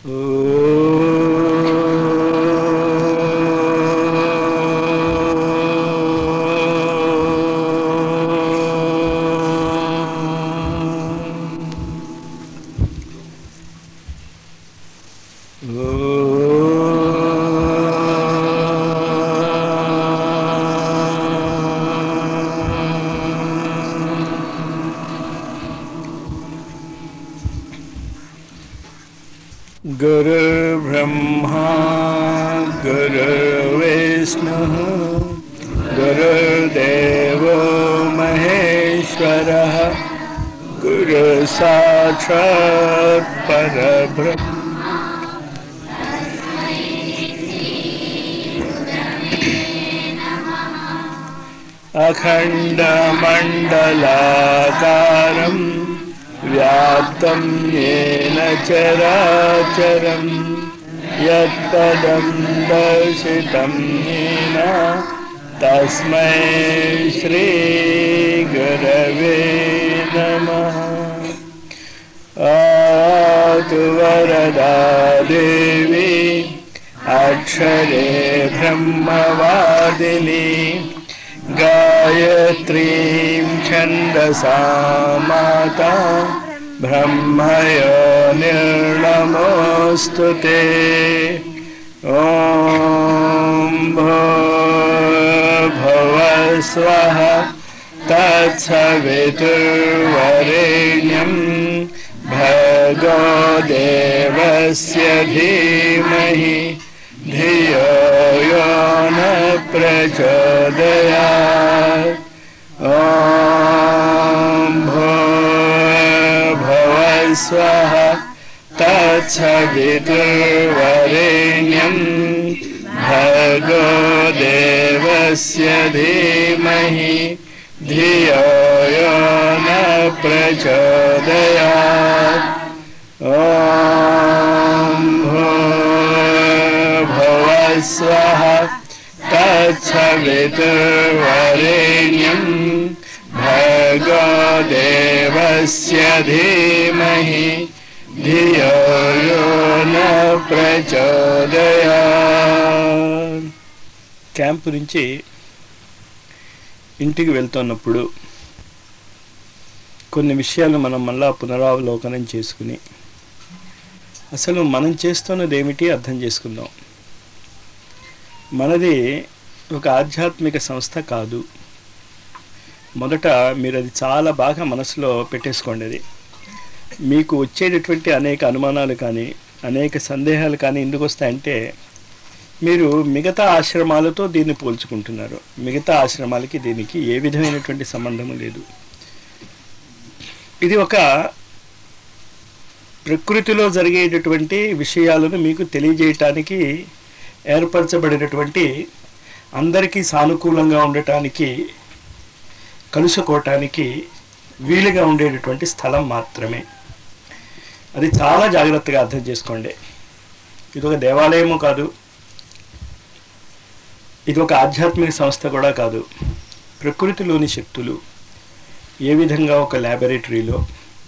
गुरुर्ब्रह्मा गुरुर्विष्णुः गुरुर्देवो महेश्वरः गुरुसाक्षात् परब्रह्म अखण्डमण्डलाकारम् व्याप्तं येन चराचरं यत्पदं दर्शितं येन तस्मै श्रीगुरवे नमः आतु वरदा देवी अक्षरे ब्रह्मवादिनी गायत्रीं छन्दसा माता ब्रह्मयो निर्णमोऽस्तु ते ॐ भवस्वः तत्सवितुर्वरेण्यं भगो देवस्य धीमहि धियो यो न प्रचोदयात् ॐ भवस्वः तत्सवितुर्वरेण्यं भगो देवस्य धीमहि धियो यो न प्रचोदयात् ॐ भवस्वः तत्सवितुर्वरेण्यं भगो देवस्य धीमहि धियो यो न ప్రచోదయాత్ క్యాంపు నుంచి ఇంటికి వెళ్తున్నప్పుడు కొన్ని విషయాలు మనం మళ్ళా పునరావలోకనం చేసుకుని అసలు మనం చేస్తున్నది ఏమిటి అర్థం చేసుకుందాం మనది ఒక ఆధ్యాత్మిక సంస్థ కాదు మొదట మీరు అది చాలా బాగా మనసులో పెట్టేసుకోండి అది మీకు వచ్చేటటువంటి అనేక అనుమానాలు కానీ అనేక సందేహాలు కానీ ఎందుకు వస్తాయంటే మీరు మిగతా ఆశ్రమాలతో దీన్ని పోల్చుకుంటున్నారు మిగతా ఆశ్రమాలకి దీనికి ఏ విధమైనటువంటి సంబంధము లేదు ఇది ఒక ప్రకృతిలో జరిగేటటువంటి విషయాలను మీకు తెలియజేయటానికి ఏర్పరచబడినటువంటి అందరికీ సానుకూలంగా ఉండటానికి కలుసుకోవటానికి వీలుగా ఉండేటటువంటి స్థలం మాత్రమే అది చాలా జాగ్రత్తగా అర్థం చేసుకోండి ఇది ఒక దేవాలయము కాదు ఇది ఒక ఆధ్యాత్మిక సంస్థ కూడా కాదు ప్రకృతిలోని శక్తులు ఏ విధంగా ఒక ల్యాబొరేటరీలో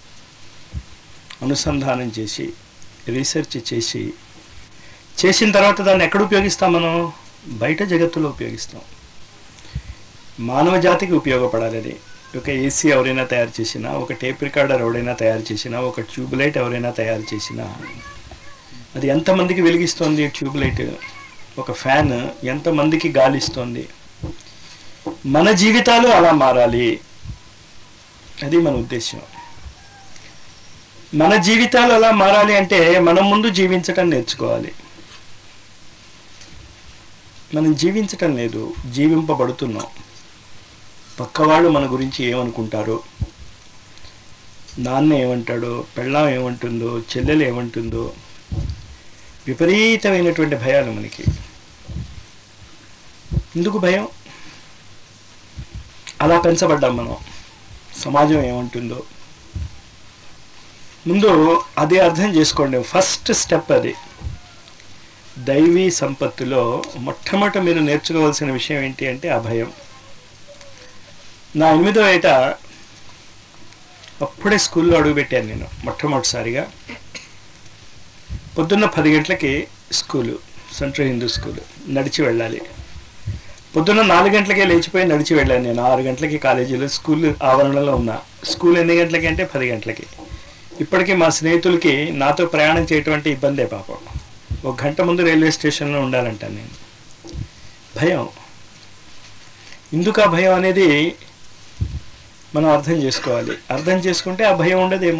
అనుసంధానం చేసి రీసెర్చ్ చేసి చేసిన తర్వాత దాన్ని ఎక్కడ ఉపయోగిస్తాం మనం బయట జగత్తులో ఉపయోగిస్తాం మానవ జాతికి ఉపయోగపడాలి అది ఒక ఏసీ ఎవరైనా తయారు చేసినా ఒక టేప్ రికార్డర్ ఎవరైనా తయారు చేసినా ఒక ట్యూబ్ లైట్ ఎవరైనా తయారు చేసినా అది ఎంతమందికి వెలిగిస్తోంది ట్యూబ్ లైట్ ఒక ఫ్యాన్ ఎంతమందికి గాలి ఇస్తోంది మన జీవితాలు అలా మారాలి అది మన ఉద్దేశం మన జీవితాలు అలా మారాలి అంటే మనం ముందు జీవించటం నేర్చుకోవాలి మనం జీవించటం లేదు జీవింపబడుతున్నాం పక్కవాళ్ళు మన గురించి ఏమనుకుంటారో నాన్న ఏమంటాడో పెళ్ళాం ఏమంటుందో చెల్లెలు ఏమంటుందో విపరీతమైనటువంటి భయాలు మనకి ఎందుకు భయం అలా పెంచబడ్డాం మనం సమాజం ఏమంటుందో ముందు అది అర్థం చేసుకోండి ఫస్ట్ స్టెప్ అది దైవీ సంపత్తిలో మొట్టమొదట మీరు నేర్చుకోవాల్సిన విషయం ఏంటి అంటే అభయం నా ఎనిమిదో ఏట అప్పుడే స్కూల్లో అడుగుపెట్టాను నేను మొట్టమొదటిసారిగా పొద్దున్న పది గంటలకి స్కూలు సెంట్రల్ హిందూ స్కూలు నడిచి వెళ్ళాలి పొద్దున్న నాలుగు గంటలకే లేచిపోయి నడిచి వెళ్ళాను నేను ఆరు గంటలకి కాలేజీలో స్కూల్ ఆవరణలో ఉన్నా స్కూల్ ఎన్ని గంటలకి అంటే పది గంటలకి ఇప్పటికీ మా స్నేహితులకి నాతో ప్రయాణం చేయటం అంటే ఇబ్బందే పాపం ఒక గంట ముందు రైల్వే స్టేషన్లో ఉండాలంటాను నేను భయం ఎందుకు ఆ భయం అనేది మనం అర్థం చేసుకోవాలి అర్థం చేసుకుంటే ఆ భయం ఉండదేమో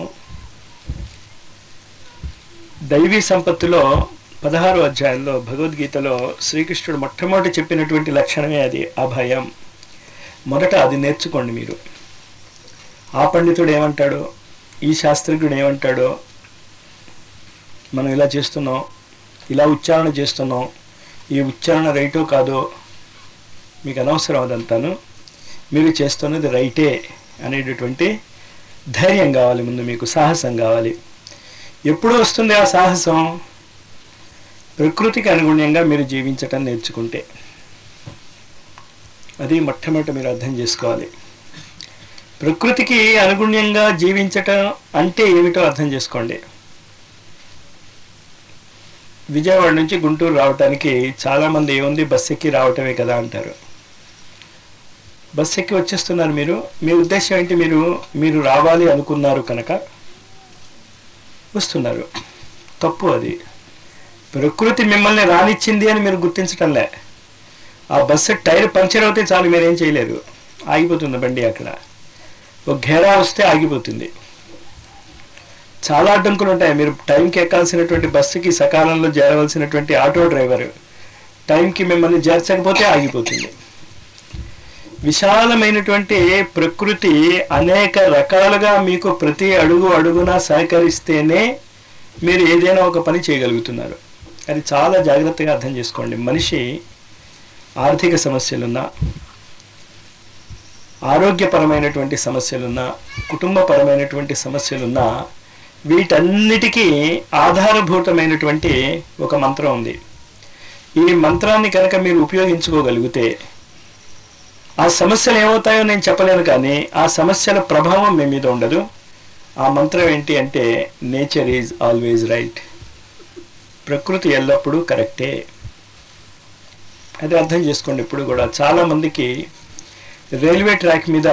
దైవీ సంపత్తిలో పదహారు అధ్యాయంలో భగవద్గీతలో శ్రీకృష్ణుడు మొట్టమొదటి చెప్పినటువంటి లక్షణమే అది అభయం మొదట అది నేర్చుకోండి మీరు ఆ పండితుడు ఏమంటాడో ఈ శాస్త్రజ్ఞుడు ఏమంటాడో మనం ఇలా చేస్తున్నాం ఇలా ఉచ్చారణ చేస్తున్నాం ఈ ఉచ్చారణ రైటో కాదో మీకు అనవసరం అదంతాను మీరు చేస్తున్నది రైటే అనేటటువంటి ధైర్యం కావాలి ముందు మీకు సాహసం కావాలి ఎప్పుడు వస్తుంది ఆ సాహసం ప్రకృతికి అనుగుణ్యంగా మీరు జీవించటం నేర్చుకుంటే అది మొట్టమొదటి మీరు అర్థం చేసుకోవాలి ప్రకృతికి అనుగుణ్యంగా జీవించటం అంటే ఏమిటో అర్థం చేసుకోండి విజయవాడ నుంచి గుంటూరు రావటానికి చాలామంది ఏముంది బస్ ఎక్కి రావటమే కదా అంటారు బస్ ఎక్కి వచ్చేస్తున్నారు మీరు మీ ఉద్దేశం ఏంటి మీరు మీరు రావాలి అనుకున్నారు కనుక వస్తున్నారు తప్పు అది ప్రకృతి మిమ్మల్ని రానిచ్చింది అని మీరు గుర్తించటంలే ఆ బస్సు టైర్ పంక్చర్ అవుతే చాలు మీరేం చేయలేరు ఆగిపోతుంది బండి అక్కడ ఒక ఘేరా వస్తే ఆగిపోతుంది చాలా అడ్డంకులు ఉంటాయి మీరు టైంకి ఎక్కాల్సినటువంటి బస్సుకి సకాలంలో చేరవలసినటువంటి ఆటో డ్రైవర్ టైంకి మిమ్మల్ని చేర్చకపోతే ఆగిపోతుంది విశాలమైనటువంటి ప్రకృతి అనేక రకాలుగా మీకు ప్రతి అడుగు అడుగున సహకరిస్తేనే మీరు ఏదైనా ఒక పని చేయగలుగుతున్నారు అది చాలా జాగ్రత్తగా అర్థం చేసుకోండి మనిషి ఆర్థిక సమస్యలున్నా ఆరోగ్యపరమైనటువంటి సమస్యలున్నా కుటుంబపరమైనటువంటి సమస్యలున్నా వీటన్నిటికీ ఆధారభూతమైనటువంటి ఒక మంత్రం ఉంది ఈ మంత్రాన్ని కనుక మీరు ఉపయోగించుకోగలిగితే ఆ సమస్యలు ఏమవుతాయో నేను చెప్పలేను కానీ ఆ సమస్యల ప్రభావం మీ మీద ఉండదు ఆ మంత్రం ఏంటి అంటే నేచర్ ఈజ్ ఆల్వేజ్ రైట్ ప్రకృతి ఎల్లప్పుడూ కరెక్టే అది అర్థం చేసుకోండి ఇప్పుడు కూడా చాలా మందికి రైల్వే ట్రాక్ మీద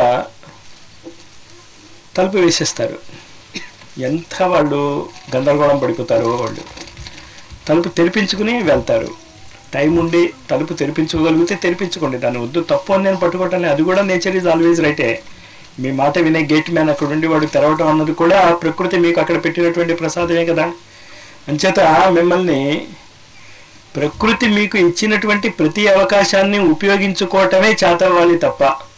తలుపు వేసేస్తారు ఎంత వాళ్ళు గందరగోళం పడిపోతారో వాళ్ళు తలుపు తెరిపించుకుని వెళ్తారు టైం ఉండి తలుపు తెరిపించుకోగలిగితే తెరిపించుకోండి దాన్ని వద్దు తప్పు అని నేను పట్టుకోవటం అది కూడా నేచర్ ఈజ్ ఆల్వేజ్ రైటే మీ మాట వినే గేట్ మ్యాన్ అక్కడ ఉండి వాడు తెరవటం అన్నది కూడా ప్రకృతి మీకు అక్కడ పెట్టినటువంటి ప్రసాదమే కదా అంచేత మిమ్మల్ని ప్రకృతి మీకు ఇచ్చినటువంటి ప్రతి అవకాశాన్ని ఉపయోగించుకోవటమే చేతవ్వాలి తప్ప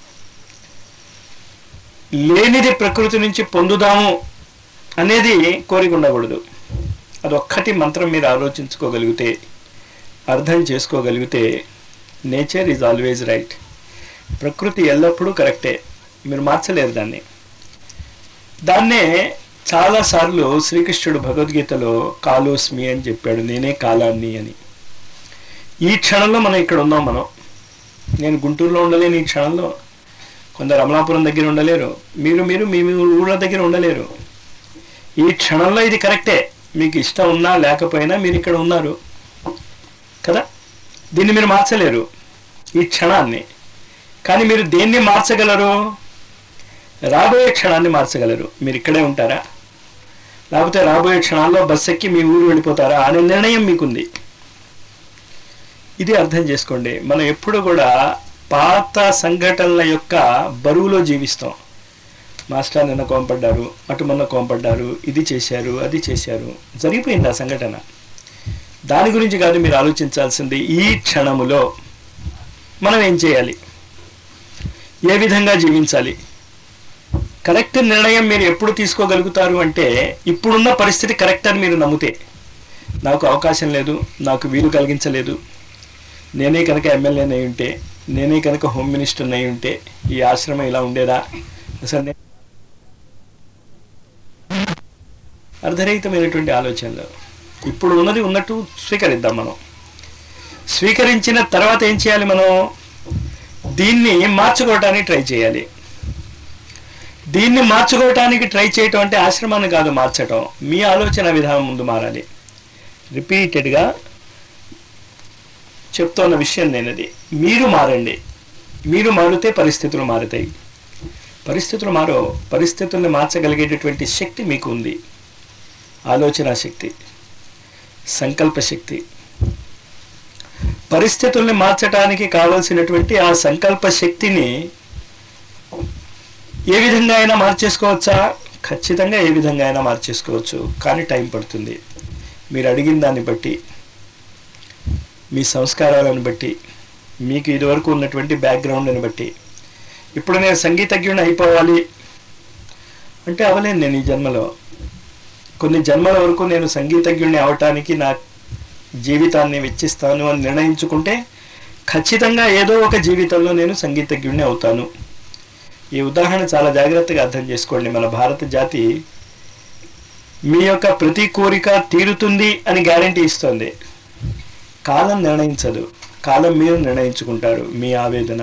లేనిది ప్రకృతి నుంచి పొందుదాము అనేది కోరిక ఉండకూడదు అదొక్కటి మంత్రం మీరు ఆలోచించుకోగలిగితే అర్థం చేసుకోగలిగితే నేచర్ ఈజ్ ఆల్వేజ్ రైట్ ప్రకృతి ఎల్లప్పుడూ కరెక్టే మీరు మార్చలేరు దాన్ని దాన్నే చాలాసార్లు శ్రీకృష్ణుడు భగవద్గీతలో కాలోస్మి అని చెప్పాడు నేనే కాలాన్ని అని ఈ క్షణంలో మనం ఇక్కడ ఉన్నాం మనం నేను గుంటూరులో ఉండలేను ఈ క్షణంలో కొందరు అమలాపురం దగ్గర ఉండలేరు మీరు మీరు మీ మీ ఊళ్ళ దగ్గర ఉండలేరు ఈ క్షణంలో ఇది కరెక్టే మీకు ఇష్టం ఉన్నా లేకపోయినా మీరు ఇక్కడ ఉన్నారు కదా దీన్ని మీరు మార్చలేరు ఈ క్షణాన్ని కానీ మీరు దేన్ని మార్చగలరు రాబోయే క్షణాన్ని మార్చగలరు మీరు ఇక్కడే ఉంటారా లేకపోతే రాబోయే క్షణాల్లో బస్ ఎక్కి మీ ఊరు వెళ్ళిపోతారా అనే నిర్ణయం మీకుంది ఇది అర్థం చేసుకోండి మనం ఎప్పుడు కూడా పాత సంఘటనల యొక్క బరువులో జీవిస్తాం మాస్టర్ నిన్న కోంపడ్డారు అటు మొన్న కోంపడ్డారు ఇది చేశారు అది చేశారు జరిగిపోయింది ఆ సంఘటన దాని గురించి కాదు మీరు ఆలోచించాల్సింది ఈ క్షణములో మనం ఏం చేయాలి ఏ విధంగా జీవించాలి కరెక్ట్ నిర్ణయం మీరు ఎప్పుడు తీసుకోగలుగుతారు అంటే ఇప్పుడున్న పరిస్థితి కరెక్ట్ అని మీరు నమ్మితే నాకు అవకాశం లేదు నాకు వీలు కలిగించలేదు నేనే కనుక ఎమ్మెల్యేని అయి ఉంటే నేనే కనుక హోమ్ మినిస్టర్ అయి ఉంటే ఈ ఆశ్రమం ఇలా ఉండేదా అసలు నే- అర్ధరహితమైనటువంటి ఆలోచనలు ఇప్పుడు ఉన్నది ఉన్నట్టు స్వీకరిద్దాం మనం స్వీకరించిన తర్వాత ఏం చేయాలి మనం దీన్ని మార్చుకోవటానికి ట్రై చేయాలి దీన్ని మార్చుకోవటానికి ట్రై చేయటం అంటే ఆశ్రమాన్ని కాదు మార్చటం మీ ఆలోచన విధానం ముందు మారాలి రిపీటెడ్గా చెప్తున్న విషయం నేనది మీరు మారండి మీరు మారితే పరిస్థితులు మారుతాయి పరిస్థితులు మారో పరిస్థితుల్ని మార్చగలిగేటటువంటి శక్తి మీకు ఉంది ఆలోచన శక్తి సంకల్ప శక్తి పరిస్థితుల్ని మార్చడానికి కావలసినటువంటి ఆ సంకల్ప శక్తిని ఏ విధంగా అయినా మార్చేసుకోవచ్చా ఖచ్చితంగా ఏ విధంగా అయినా మార్చేసుకోవచ్చు కానీ టైం పడుతుంది మీరు అడిగిన దాన్ని బట్టి మీ సంస్కారాలను బట్టి మీకు ఇదివరకు ఉన్నటువంటి బ్యాక్గ్రౌండ్ని బట్టి ఇప్పుడు నేను సంగీతజ్ఞుని అయిపోవాలి అంటే అవలేను నేను ఈ జన్మలో కొన్ని జన్మల వరకు నేను సంగీతజ్ఞుడిని అవటానికి నా జీవితాన్ని వెచ్చిస్తాను అని నిర్ణయించుకుంటే ఖచ్చితంగా ఏదో ఒక జీవితంలో నేను సంగీతజ్ఞుడిని అవుతాను ఈ ఉదాహరణ చాలా జాగ్రత్తగా అర్థం చేసుకోండి మన భారత జాతి మీ యొక్క ప్రతి కోరిక తీరుతుంది అని గ్యారంటీ ఇస్తుంది కాలం నిర్ణయించదు కాలం మీరు నిర్ణయించుకుంటారు మీ ఆవేదన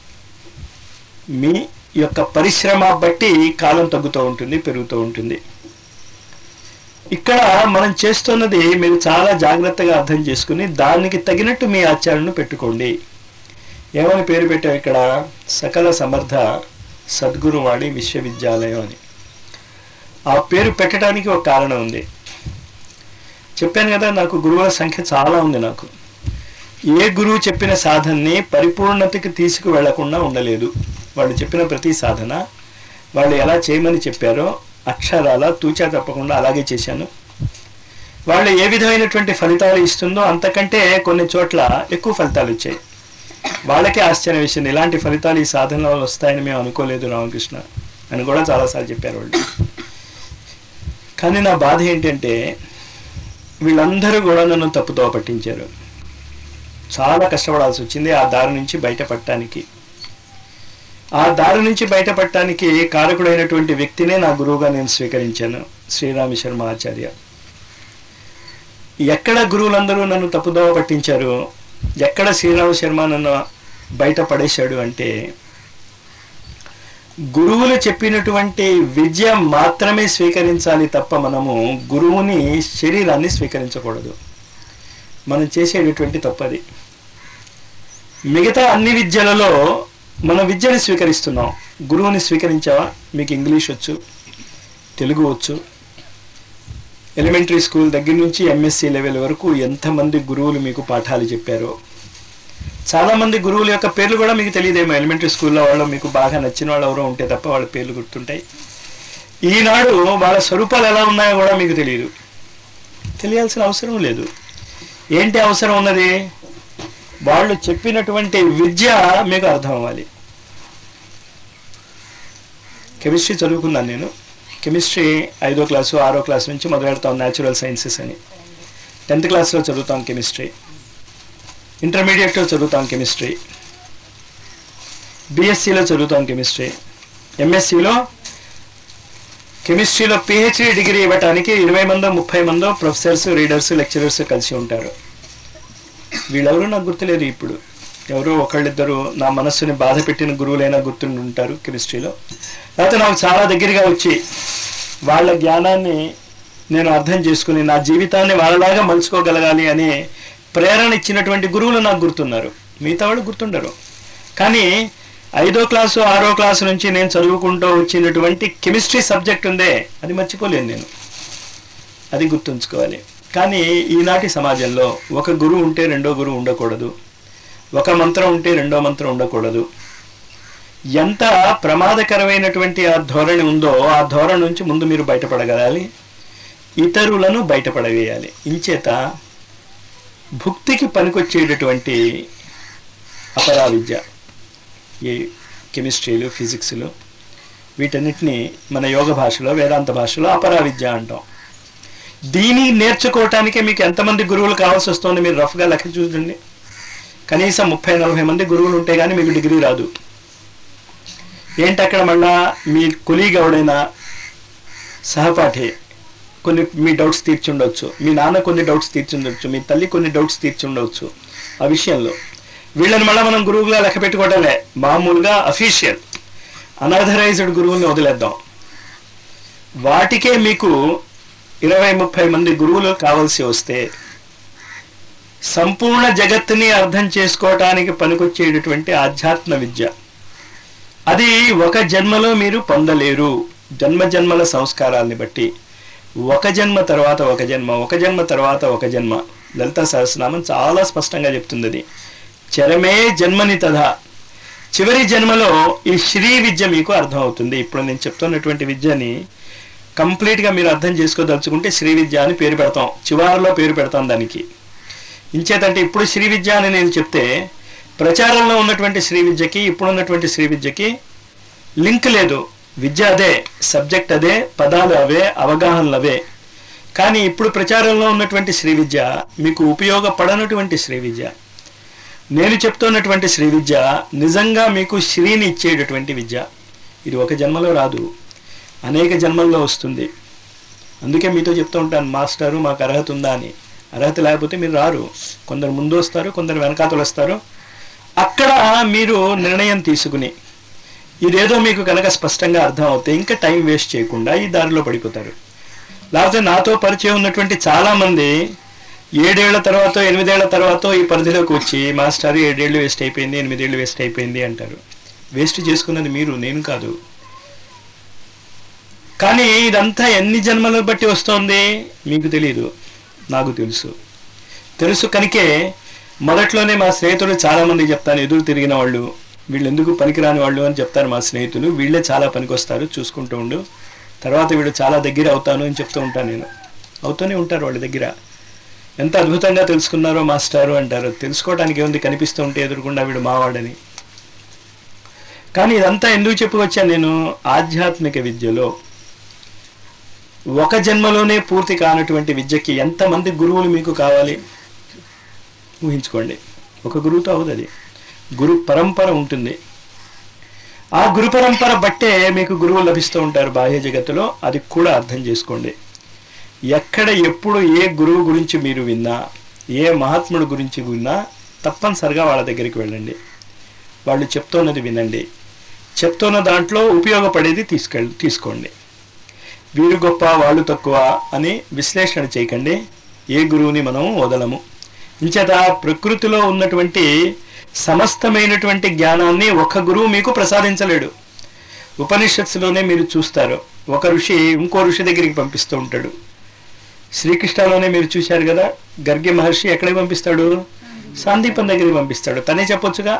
మీ యొక్క పరిశ్రమ బట్టి కాలం తగ్గుతూ ఉంటుంది పెరుగుతూ ఉంటుంది ఇక్కడ మనం చేస్తున్నది మీరు చాలా జాగ్రత్తగా అర్థం చేసుకుని దానికి తగినట్టు మీ ఆచారణను పెట్టుకోండి ఏమని పేరు పెట్టావు ఇక్కడ సకల సమర్థ సద్గురువాడి విశ్వవిద్యాలయం అని ఆ పేరు పెట్టడానికి ఒక కారణం ఉంది చెప్పాను కదా నాకు గురువుల సంఖ్య చాలా ఉంది నాకు ఏ గురువు చెప్పిన సాధనని పరిపూర్ణతకి తీసుకువెళ్లకుండా ఉండలేదు వాళ్ళు చెప్పిన ప్రతి సాధన వాళ్ళు ఎలా చేయమని చెప్పారో అక్షరాల తూచా తప్పకుండా అలాగే చేశాను వాళ్ళు ఏ విధమైనటువంటి ఫలితాలు ఇస్తుందో అంతకంటే కొన్ని చోట్ల ఎక్కువ ఫలితాలు వచ్చాయి వాళ్ళకే ఆశ్చర్య విషయం ఇలాంటి ఫలితాలు ఈ సాధనలో వస్తాయని మేము అనుకోలేదు రామకృష్ణ అని కూడా చాలాసార్లు చెప్పారు వాళ్ళు కానీ నా బాధ ఏంటంటే వీళ్ళందరూ కూడా నన్ను తప్పుతో పట్టించారు చాలా కష్టపడాల్సి వచ్చింది ఆ దారి నుంచి బయటపడటానికి ఆ దారి నుంచి బయటపడటానికి కారకుడైనటువంటి వ్యక్తినే నా గురువుగా నేను స్వీకరించాను శ్రీరామ శర్మ ఆచార్య ఎక్కడ గురువులందరూ నన్ను తప్పుదోవ పట్టించారు ఎక్కడ శ్రీరామ శర్మ నన్ను బయట పడేశాడు అంటే గురువులు చెప్పినటువంటి విద్య మాత్రమే స్వీకరించాలి తప్ప మనము గురువుని శరీరాన్ని స్వీకరించకూడదు మనం చేసేటటువంటి తప్పది మిగతా అన్ని విద్యలలో మనం విద్యని స్వీకరిస్తున్నాం గురువుని స్వీకరించావా మీకు ఇంగ్లీష్ వచ్చు తెలుగు వచ్చు ఎలిమెంటరీ స్కూల్ దగ్గర నుంచి ఎంఎస్సి లెవెల్ వరకు ఎంతమంది గురువులు మీకు పాఠాలు చెప్పారో చాలా మంది గురువుల యొక్క పేర్లు కూడా మీకు తెలియదేమో ఎలిమెంటరీ స్కూల్లో వాళ్ళు మీకు బాగా నచ్చిన వాళ్ళు ఎవరో ఉంటే తప్ప వాళ్ళ పేర్లు గుర్తుంటాయి ఈనాడు వాళ్ళ స్వరూపాలు ఎలా ఉన్నాయో కూడా మీకు తెలియదు తెలియాల్సిన అవసరం లేదు ఏంటి అవసరం ఉన్నది వాళ్ళు చెప్పినటువంటి విద్య మీకు అర్థం అవ్వాలి కెమిస్ట్రీ చదువుకున్నాను నేను కెమిస్ట్రీ ఐదో క్లాసు ఆరో క్లాస్ నుంచి మొదలు పెడతాం న్యాచురల్ సైన్సెస్ అని టెన్త్ క్లాస్లో చదువుతాం కెమిస్ట్రీ ఇంటర్మీడియట్లో చదువుతాం కెమిస్ట్రీ బీఎస్సీలో చదువుతాం కెమిస్ట్రీ ఎంఎస్సిలో కెమిస్ట్రీలో పిహెచ్డి డిగ్రీ ఇవ్వటానికి ఇరవై మందో ముప్పై మందో ప్రొఫెసర్స్ రీడర్స్ లెక్చరర్స్ కలిసి ఉంటారు వీళ్ళెవరూ నాకు గుర్తులేదు ఇప్పుడు ఎవరో ఒకళ్ళిద్దరు నా మనస్సుని బాధ పెట్టిన గురువులైనా గుర్తుండి ఉంటారు కెమిస్ట్రీలో లేకపోతే నాకు చాలా దగ్గరగా వచ్చి వాళ్ళ జ్ఞానాన్ని నేను అర్థం చేసుకుని నా జీవితాన్ని వాళ్ళలాగా మలుచుకోగలగాలి అనే ప్రేరణ ఇచ్చినటువంటి గురువులు నాకు గుర్తున్నారు మిగతా వాళ్ళు గుర్తుండరు కానీ ఐదో క్లాసు ఆరో క్లాసు నుంచి నేను చదువుకుంటూ వచ్చినటువంటి కెమిస్ట్రీ సబ్జెక్ట్ ఉందే అది మర్చిపోలేను నేను అది గుర్తుంచుకోవాలి కానీ ఈనాటి సమాజంలో ఒక గురువు ఉంటే రెండో గురువు ఉండకూడదు ఒక మంత్రం ఉంటే రెండో మంత్రం ఉండకూడదు ఎంత ప్రమాదకరమైనటువంటి ఆ ధోరణి ఉందో ఆ ధోరణి నుంచి ముందు మీరు బయటపడగలాలి ఇతరులను బయటపడవేయాలి ఇంచేత భుక్తికి పనికొచ్చేటటువంటి అపరా విద్య ఈ కెమిస్ట్రీలు ఫిజిక్స్లు వీటన్నిటిని మన యోగ భాషలో వేదాంత భాషలో అపరా విద్య అంటాం దీన్ని నేర్చుకోవటానికే మీకు ఎంతమంది గురువులు కావాల్సి వస్తుంది మీరు రఫ్గా లెక్క చూడండి కనీసం ముప్పై నలభై మంది గురువులు ఉంటే కానీ మీకు డిగ్రీ రాదు ఏంటి అక్కడ మళ్ళా మీ కొలీగ్ ఎవడైనా సహపాఠి కొన్ని మీ డౌట్స్ తీర్చుండొచ్చు మీ నాన్న కొన్ని డౌట్స్ తీర్చుండొచ్చు మీ తల్లి కొన్ని డౌట్స్ తీర్చుండవచ్చు ఆ విషయంలో వీళ్ళని మళ్ళీ మనం గురువుగా లెక్క పెట్టుకోవటంలే మామూలుగా అఫీషియల్ అనర్థరైజ్డ్ గురువుల్ని వదిలేద్దాం వాటికే మీకు ఇరవై ముప్పై మంది గురువులు కావలసి వస్తే సంపూర్ణ జగత్తుని అర్థం చేసుకోవటానికి పనికొచ్చేటటువంటి ఆధ్యాత్మ విద్య అది ఒక జన్మలో మీరు పొందలేరు జన్మ జన్మల సంస్కారాల్ని బట్టి ఒక జన్మ తర్వాత ఒక జన్మ ఒక జన్మ తర్వాత ఒక జన్మ లలితా సహస్రనామం చాలా స్పష్టంగా చెప్తుంది అది చరమే జన్మని తథా చివరి జన్మలో ఈ శ్రీ విద్య మీకు అర్థమవుతుంది ఇప్పుడు నేను చెప్తున్నటువంటి విద్యని కంప్లీట్గా మీరు అర్థం చేసుకోదలుచుకుంటే శ్రీ విద్య అని పేరు పెడతాం చివరిలో పేరు పెడతాం దానికి ఇంచేతంటే ఇప్పుడు శ్రీ విద్య అని నేను చెప్తే ప్రచారంలో ఉన్నటువంటి శ్రీ విద్యకి ఇప్పుడున్నటువంటి శ్రీ విద్యకి లింక్ లేదు విద్య అదే సబ్జెక్ట్ అదే పదాలు అవే అవగాహనలు అవే కానీ ఇప్పుడు ప్రచారంలో ఉన్నటువంటి శ్రీ విద్య మీకు ఉపయోగపడనటువంటి శ్రీ విద్య నేను చెప్తున్నటువంటి శ్రీ విద్య నిజంగా మీకు శ్రీని ఇచ్చేటటువంటి విద్య ఇది ఒక జన్మలో రాదు అనేక జన్మల్లో వస్తుంది అందుకే మీతో చెప్తూ ఉంటాను మాస్టారు మాకు అర్హత ఉందా అని అర్హత లేకపోతే మీరు రారు కొందరు ముందు వస్తారు కొందరు వెనకాతలు వస్తారు అక్కడ మీరు నిర్ణయం తీసుకుని ఇదేదో మీకు కనుక స్పష్టంగా అర్థం అవుతే ఇంకా టైం వేస్ట్ చేయకుండా ఈ దారిలో పడిపోతారు లేకపోతే నాతో పరిచయం ఉన్నటువంటి చాలా మంది ఏడేళ్ల తర్వాత ఎనిమిదేళ్ల తర్వాత ఈ పరిధిలోకి వచ్చి మాస్టర్ ఏడేళ్ళు వేస్ట్ అయిపోయింది ఎనిమిదేళ్ళు వేస్ట్ అయిపోయింది అంటారు వేస్ట్ చేసుకున్నది మీరు నేను కాదు కానీ ఇదంతా ఎన్ని జన్మలను బట్టి వస్తోంది మీకు తెలియదు నాకు తెలుసు తెలుసు కనుకే మొదట్లోనే మా స్నేహితులు చాలా మంది చెప్తాను ఎదురు తిరిగిన వాళ్ళు వీళ్ళు ఎందుకు పనికిరాని వాళ్ళు అని చెప్తారు మా స్నేహితులు వీళ్ళే చాలా పనికొస్తారు చూసుకుంటూ ఉండు తర్వాత వీళ్ళు చాలా దగ్గర అవుతాను అని చెప్తూ ఉంటాను నేను అవుతూనే ఉంటారు వాళ్ళ దగ్గర ఎంత అద్భుతంగా తెలుసుకున్నారో మాస్టారు అంటారు తెలుసుకోవడానికి ఏముంది కనిపిస్తూ ఉంటే ఎదురుకుండా వీడు మావాడని కానీ ఇదంతా ఎందుకు చెప్పుకొచ్చాను నేను ఆధ్యాత్మిక విద్యలో ఒక జన్మలోనే పూర్తి కానటువంటి విద్యకి ఎంతమంది గురువులు మీకు కావాలి ఊహించుకోండి ఒక గురువుతో అవదు అది గురు పరంపర ఉంటుంది ఆ గురు పరంపర బట్టే మీకు గురువులు లభిస్తూ ఉంటారు బాహ్య జగత్తులో అది కూడా అర్థం చేసుకోండి ఎక్కడ ఎప్పుడు ఏ గురువు గురించి మీరు విన్నా ఏ మహాత్ముడు గురించి విన్నా తప్పనిసరిగా వాళ్ళ దగ్గరికి వెళ్ళండి వాళ్ళు చెప్తున్నది వినండి చెప్తున్న దాంట్లో ఉపయోగపడేది తీసుకెళ్ తీసుకోండి వీరు గొప్ప వాళ్ళు తక్కువ అని విశ్లేషణ చేయకండి ఏ గురువుని మనం వదలము ఇంచేత ప్రకృతిలో ఉన్నటువంటి సమస్తమైనటువంటి జ్ఞానాన్ని ఒక గురువు మీకు ప్రసాదించలేడు ఉపనిషత్తులోనే మీరు చూస్తారు ఒక ఋషి ఇంకో ఋషి దగ్గరికి పంపిస్తూ ఉంటాడు శ్రీకృష్ణలోనే మీరు చూశారు కదా గర్గ్య మహర్షి ఎక్కడికి పంపిస్తాడు సాందీపం దగ్గరికి పంపిస్తాడు తనే చెప్పొచ్చుగా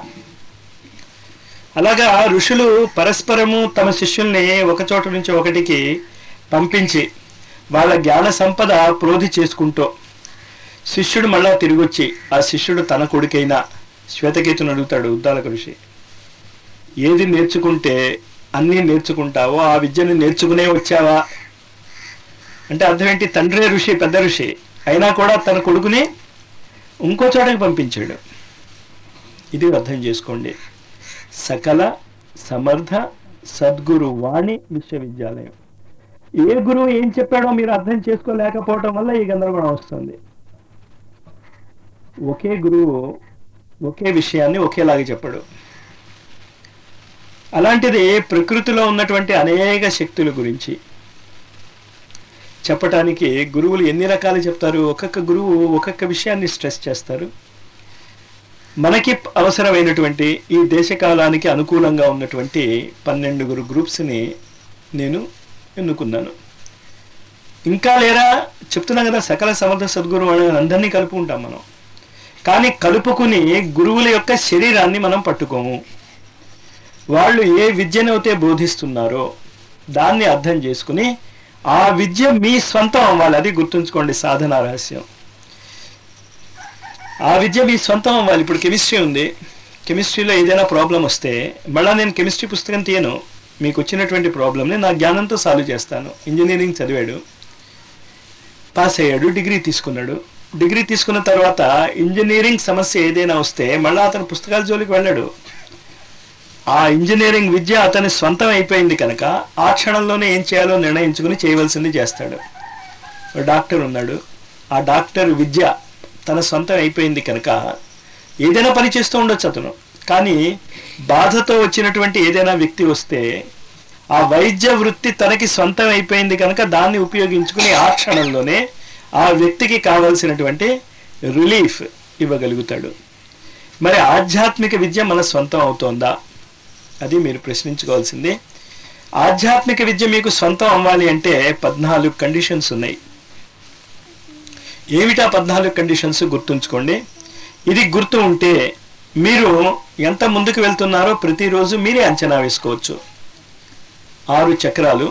అలాగా ఋషులు పరస్పరము తమ శిష్యుల్ని ఒక చోట నుంచి ఒకటికి పంపించి వాళ్ళ జ్ఞాన సంపద ప్రోధి చేసుకుంటూ శిష్యుడు మళ్ళా తిరిగొచ్చి ఆ శిష్యుడు తన కొడుకైనా శ్వేతకేతుని అడుగుతాడు ఉద్దాలక ఋషి ఏది నేర్చుకుంటే అన్నీ నేర్చుకుంటావో ఆ విద్యను నేర్చుకునే వచ్చావా అంటే అర్థం ఏంటి తండ్రే ఋషి పెద్ద ఋషి అయినా కూడా తన కొడుకుని ఇంకో చోటకి పంపించాడు ఇది అర్థం చేసుకోండి సకల సమర్థ సద్గురు వాణి విశ్వవిద్యాలయం ఏ గురువు ఏం చెప్పాడో మీరు అర్థం చేసుకోలేకపోవటం వల్ల ఈ గందరగోళం వస్తుంది ఒకే గురువు ఒకే విషయాన్ని ఒకేలాగా చెప్పడు అలాంటిది ప్రకృతిలో ఉన్నటువంటి అనేక శక్తుల గురించి చెప్పటానికి గురువులు ఎన్ని రకాలు చెప్తారు ఒక్కొక్క గురువు ఒక్కొక్క విషయాన్ని స్ట్రెస్ చేస్తారు మనకి అవసరమైనటువంటి ఈ దేశకాలానికి అనుకూలంగా ఉన్నటువంటి పన్నెండుగురు గ్రూప్స్ని నేను ఎన్నుకున్నాను ఇంకా లేరా చెప్తున్నా కదా సకల సమర్థ సద్గురు వాళ్ళని అందరినీ కలుపుకుంటాం మనం కానీ కలుపుకుని గురువుల యొక్క శరీరాన్ని మనం పట్టుకోము వాళ్ళు ఏ విద్యనైతే బోధిస్తున్నారో దాన్ని అర్థం చేసుకుని ఆ విద్య మీ స్వంతం అవ్వాలి అది గుర్తుంచుకోండి సాధన రహస్యం ఆ విద్య మీ సొంతం అవ్వాలి ఇప్పుడు కెమిస్ట్రీ ఉంది కెమిస్ట్రీలో ఏదైనా ప్రాబ్లం వస్తే మళ్ళీ నేను కెమిస్ట్రీ పుస్తకం తీయను మీకు వచ్చినటువంటి ప్రాబ్లమ్ని నా జ్ఞానంతో సాల్వ్ చేస్తాను ఇంజనీరింగ్ చదివాడు పాస్ అయ్యాడు డిగ్రీ తీసుకున్నాడు డిగ్రీ తీసుకున్న తర్వాత ఇంజనీరింగ్ సమస్య ఏదైనా వస్తే మళ్ళీ అతను పుస్తకాల జోలికి వెళ్ళాడు ఆ ఇంజనీరింగ్ విద్య అతని స్వంతం అయిపోయింది కనుక ఆ క్షణంలోనే ఏం చేయాలో నిర్ణయించుకుని చేయవలసింది చేస్తాడు ఒక డాక్టర్ ఉన్నాడు ఆ డాక్టర్ విద్య తన సొంతం అయిపోయింది కనుక ఏదైనా పని చేస్తూ ఉండొచ్చు అతను కానీ బాధతో వచ్చినటువంటి ఏదైనా వ్యక్తి వస్తే ఆ వైద్య వృత్తి తనకి సొంతం అయిపోయింది కనుక దాన్ని ఉపయోగించుకుని ఆ క్షణంలోనే ఆ వ్యక్తికి కావలసినటువంటి రిలీఫ్ ఇవ్వగలుగుతాడు మరి ఆధ్యాత్మిక విద్య మన సొంతం అవుతోందా అది మీరు ప్రశ్నించుకోవాల్సింది ఆధ్యాత్మిక విద్య మీకు సొంతం అవ్వాలి అంటే పద్నాలుగు కండిషన్స్ ఉన్నాయి ఏమిటా పద్నాలుగు కండిషన్స్ గుర్తుంచుకోండి ఇది గుర్తు ఉంటే మీరు ఎంత ముందుకు వెళ్తున్నారో ప్రతిరోజు మీరే అంచనా వేసుకోవచ్చు ఆరు చక్రాలు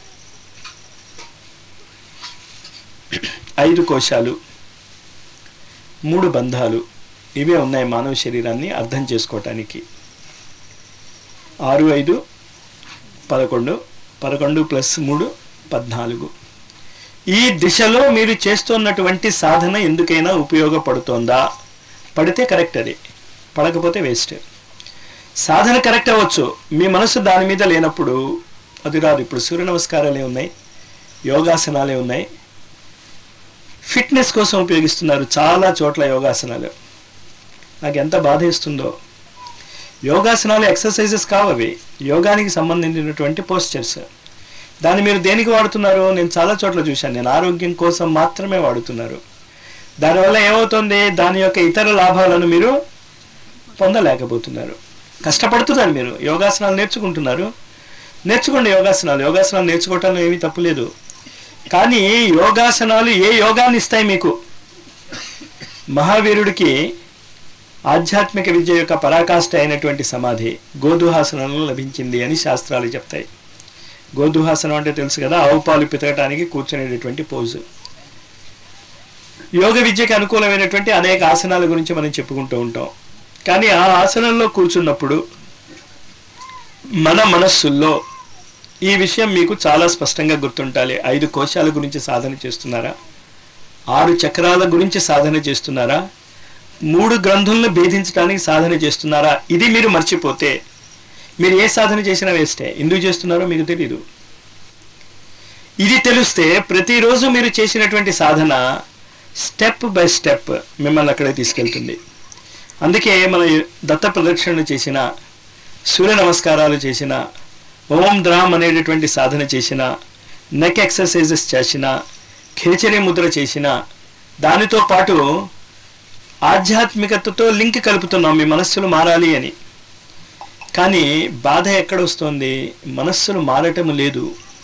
ఐదు కోశాలు మూడు బంధాలు ఇవే ఉన్నాయి మానవ శరీరాన్ని అర్థం చేసుకోవటానికి ఆరు ఐదు పదకొండు పదకొండు ప్లస్ మూడు పద్నాలుగు ఈ దిశలో మీరు చేస్తున్నటువంటి సాధన ఎందుకైనా ఉపయోగపడుతోందా పడితే కరెక్ట్ అది పడకపోతే వేస్ట్ సాధన కరెక్ట్ అవ్వచ్చు మీ మనసు దాని మీద లేనప్పుడు అది రాదు ఇప్పుడు సూర్య నమస్కారాలే ఉన్నాయి యోగాసనాలే ఉన్నాయి ఫిట్నెస్ కోసం ఉపయోగిస్తున్నారు చాలా చోట్ల యోగాసనాలు నాకు ఎంత బాధ ఇస్తుందో యోగాసనాలు ఎక్సర్సైజెస్ కావవి యోగానికి సంబంధించినటువంటి పోస్చర్స్ దాన్ని మీరు దేనికి వాడుతున్నారు నేను చాలా చోట్ల చూశాను నేను ఆరోగ్యం కోసం మాత్రమే వాడుతున్నారు దానివల్ల ఏమవుతుంది దాని యొక్క ఇతర లాభాలను మీరు పొందలేకపోతున్నారు కష్టపడుతున్నారు మీరు యోగాసనాలు నేర్చుకుంటున్నారు నేర్చుకోండి యోగాసనాలు యోగాసనాలు నేర్చుకోవటంలో ఏమీ తప్పులేదు కానీ యోగాసనాలు ఏ యోగాన్ని ఇస్తాయి మీకు మహావీరుడికి ఆధ్యాత్మిక విద్య యొక్క పరాకాష్ఠ అయినటువంటి సమాధి గోధుహాసనంలో లభించింది అని శాస్త్రాలు చెప్తాయి గోధుహాసనం అంటే తెలుసు కదా ఆవు పాలు పితకటానికి కూర్చునేటటువంటి పోజు యోగ విద్యకి అనుకూలమైనటువంటి అనేక ఆసనాల గురించి మనం చెప్పుకుంటూ ఉంటాం కానీ ఆ ఆసనంలో కూర్చున్నప్పుడు మన మనస్సుల్లో ఈ విషయం మీకు చాలా స్పష్టంగా గుర్తుంటాలి ఐదు కోశాల గురించి సాధన చేస్తున్నారా ఆరు చక్రాల గురించి సాధన చేస్తున్నారా మూడు గ్రంథులను భేదించడానికి సాధన చేస్తున్నారా ఇది మీరు మర్చిపోతే మీరు ఏ సాధన చేసినా వేస్టే ఎందుకు చేస్తున్నారో మీకు తెలీదు ఇది తెలిస్తే ప్రతిరోజు మీరు చేసినటువంటి సాధన స్టెప్ బై స్టెప్ మిమ్మల్ని అక్కడే తీసుకెళ్తుంది అందుకే మన దత్త ప్రదక్షిణ చేసిన సూర్య నమస్కారాలు చేసిన ఓం ద్రామ్ అనేటటువంటి సాధన చేసిన నెక్ ఎక్సర్సైజెస్ చేసిన ఖేచరి ముద్ర చేసిన దానితో పాటు ఆధ్యాత్మికతతో లింక్ కలుపుతున్నాం మీ మనస్సులు మారాలి అని కానీ బాధ ఎక్కడ వస్తుంది మనస్సులు మారటం లేదు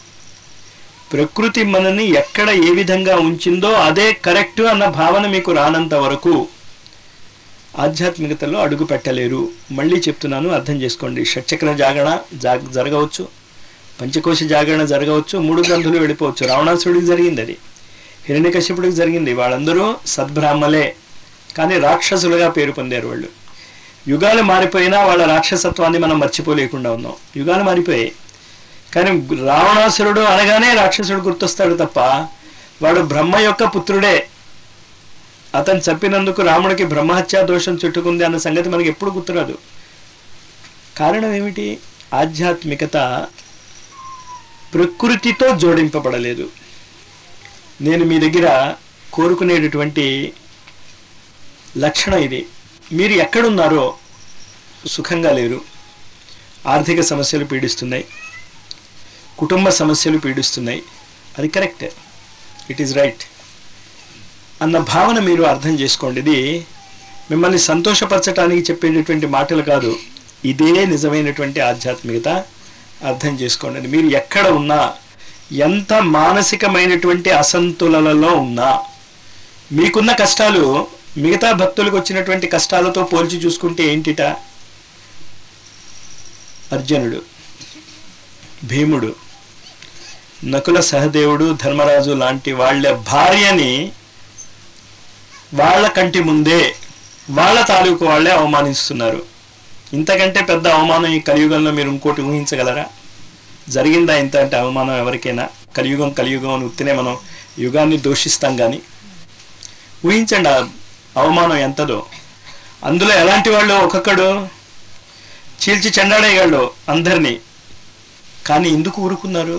ప్రకృతి మనని ఎక్కడ ఏ విధంగా ఉంచిందో అదే కరెక్ట్ అన్న భావన మీకు రానంత వరకు ఆధ్యాత్మికతలో అడుగు పెట్టలేరు మళ్ళీ చెప్తున్నాను అర్థం చేసుకోండి షట్చక్ర జాగరణ జాగ్ జరగవచ్చు పంచకోశ జాగరణ జరగవచ్చు మూడు గ్రంథులు వెళ్ళిపోవచ్చు రావణాసుడికి జరిగింది అది హిరణ్యకశ్యపుడికి జరిగింది వాళ్ళందరూ సద్బ్రాహ్మలే కానీ రాక్షసులుగా పేరు పొందారు వాళ్ళు యుగాలు మారిపోయినా వాళ్ళ రాక్షసత్వాన్ని మనం మర్చిపోలేకుండా ఉన్నాం యుగాలు మారిపోయాయి కానీ రావణాసురుడు అనగానే రాక్షసుడు గుర్తొస్తాడు తప్ప వాడు బ్రహ్మ యొక్క పుత్రుడే అతను చంపినందుకు రాముడికి బ్రహ్మహత్యా దోషం చుట్టుకుంది అన్న సంగతి మనకి ఎప్పుడు గుర్తురాదు కారణం ఏమిటి ఆధ్యాత్మికత ప్రకృతితో జోడింపబడలేదు నేను మీ దగ్గర కోరుకునేటటువంటి లక్షణం ఇది మీరు ఎక్కడున్నారో సుఖంగా లేరు ఆర్థిక సమస్యలు పీడిస్తున్నాయి కుటుంబ సమస్యలు పీడిస్తున్నాయి అది కరెక్ట్ ఇట్ ఈస్ రైట్ అన్న భావన మీరు అర్థం చేసుకోండి ఇది మిమ్మల్ని సంతోషపరచడానికి చెప్పేటటువంటి మాటలు కాదు ఇదే నిజమైనటువంటి ఆధ్యాత్మికత అర్థం చేసుకోండి మీరు ఎక్కడ ఉన్నా ఎంత మానసికమైనటువంటి అసంతులలలో ఉన్నా మీకున్న కష్టాలు మిగతా భక్తులకు వచ్చినటువంటి కష్టాలతో పోల్చి చూసుకుంటే ఏంటిట అర్జునుడు భీముడు నకుల సహదేవుడు ధర్మరాజు లాంటి వాళ్ళ భార్యని వాళ్ళ కంటి ముందే వాళ్ళ తాలూకు వాళ్ళే అవమానిస్తున్నారు ఇంతకంటే పెద్ద అవమానం ఈ కలియుగంలో మీరు ఇంకోటి ఊహించగలరా జరిగిందా ఇంత అంటే అవమానం ఎవరికైనా కలియుగం కలియుగం అని ఉత్తినే మనం యుగాన్ని దూషిస్తాం కానీ ఊహించండి ఆ అవమానం ఎంతదో అందులో ఎలాంటి వాళ్ళు ఒక్కొక్కడు చీల్చి చెండాడేయగాళ్ళు అందరినీ కానీ ఎందుకు ఊరుకున్నారు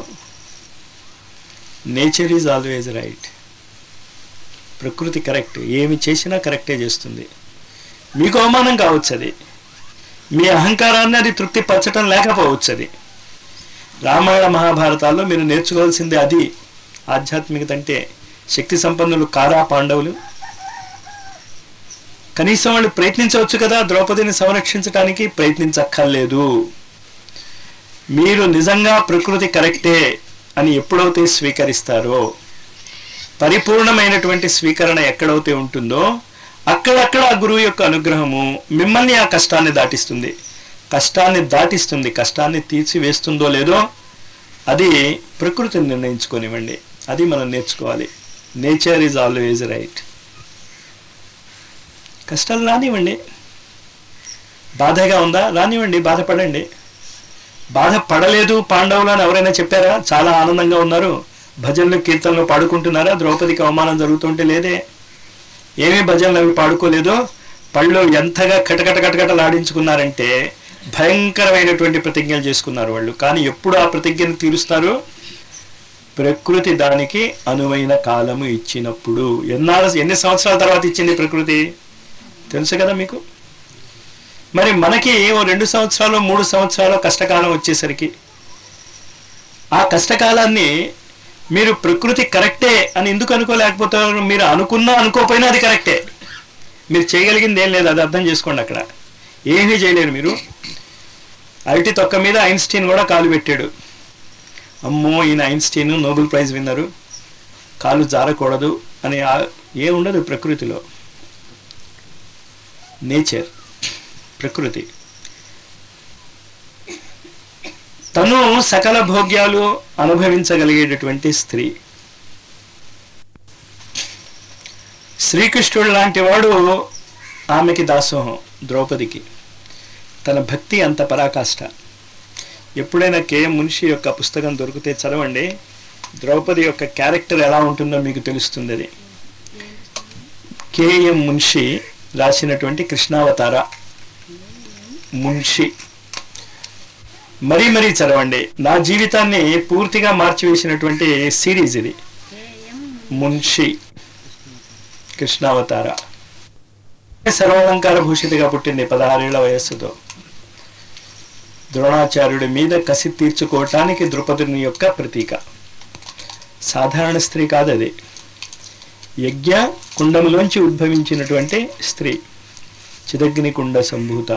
నేచర్ ఈజ్ ఆల్వేజ్ రైట్ ప్రకృతి కరెక్ట్ ఏమి చేసినా కరెక్టే చేస్తుంది మీకు అవమానం కావచ్చు అది మీ అహంకారాన్ని అది తృప్తి పరచడం లేకపోవచ్చు అది రామాయణ మహాభారతాల్లో మీరు నేర్చుకోవాల్సింది అది ఆధ్యాత్మికత అంటే శక్తి సంపన్నులు కారా పాండవులు కనీసం వాళ్ళు ప్రయత్నించవచ్చు కదా ద్రౌపదిని సంరక్షించడానికి ప్రయత్నించక్కర్లేదు మీరు నిజంగా ప్రకృతి కరెక్టే అని ఎప్పుడైతే స్వీకరిస్తారో పరిపూర్ణమైనటువంటి స్వీకరణ ఎక్కడైతే ఉంటుందో అక్కడక్కడ ఆ గురువు యొక్క అనుగ్రహము మిమ్మల్ని ఆ కష్టాన్ని దాటిస్తుంది కష్టాన్ని దాటిస్తుంది కష్టాన్ని తీర్చివేస్తుందో లేదో అది ప్రకృతిని నిర్ణయించుకోనివ్వండి అది మనం నేర్చుకోవాలి నేచర్ ఈజ్ ఆల్వేజ్ రైట్ కష్టాలు రానివ్వండి బాధగా ఉందా రానివ్వండి బాధపడండి బాధపడలేదు పాండవులు అని ఎవరైనా చెప్పారా చాలా ఆనందంగా ఉన్నారు భజనలు కీర్తనలు పాడుకుంటున్నారా ద్రౌపదికి అవమానం జరుగుతుంటే లేదే ఏమీ భజనలు అవి పాడుకోలేదో పళ్ళు ఎంతగా కటకట కటకటలాడించుకున్నారంటే భయంకరమైనటువంటి ప్రతిజ్ఞలు చేసుకున్నారు వాళ్ళు కానీ ఎప్పుడు ఆ ప్రతిజ్ఞను తీరుస్తారు ప్రకృతి దానికి అనువైన కాలము ఇచ్చినప్పుడు ఎన్నాళ్ళ ఎన్ని సంవత్సరాల తర్వాత ఇచ్చింది ప్రకృతి తెలుసు కదా మీకు మరి మనకి ఓ రెండు సంవత్సరాలు మూడు సంవత్సరాలు కష్టకాలం వచ్చేసరికి ఆ కష్టకాలాన్ని మీరు ప్రకృతి కరెక్టే అని ఎందుకు అనుకోలేకపోతారు మీరు అనుకున్నా అనుకోకపోయినా అది కరెక్టే మీరు చేయగలిగింది ఏం లేదు అది అర్థం చేసుకోండి అక్కడ ఏమీ చేయలేరు మీరు అరటి తొక్క మీద ఐన్స్టీన్ కూడా కాలు పెట్టాడు అమ్మో ఈయన ఐన్స్టీన్ నోబెల్ ప్రైజ్ విన్నరు కాలు జారకూడదు అని ఆ- ఏ ఉండదు ప్రకృతిలో నేచర్ ప్రకృతి తను సకల భోగ్యాలు అనుభవించగలిగేటటువంటి స్త్రీ శ్రీకృష్ణుడు లాంటి వాడు ఆమెకి దాసోహం ద్రౌపదికి తన భక్తి అంత పరాకాష్ట ఎప్పుడైనా కేఎం మున్షి యొక్క పుస్తకం దొరికితే చదవండి ద్రౌపది యొక్క క్యారెక్టర్ ఎలా ఉంటుందో మీకు తెలుస్తుంది అది కేఎం మున్షి రాసినటువంటి కృష్ణావతార మున్షి మరీ మరీ చదవండి నా జీవితాన్ని పూర్తిగా మార్చివేసినటువంటి సిరీస్ ఇది మున్షి కృష్ణావతార సర్వాలంకార భూషితగా పుట్టింది పదహారేళ్ల వయస్సుతో ద్రోణాచార్యుడి మీద కసి తీర్చుకోవటానికి ద్రుపదుని యొక్క ప్రతీక సాధారణ స్త్రీ కాదు అది యజ్ఞ కుండములోంచి ఉద్భవించినటువంటి స్త్రీ చిదగ్ని కుండ సంభూత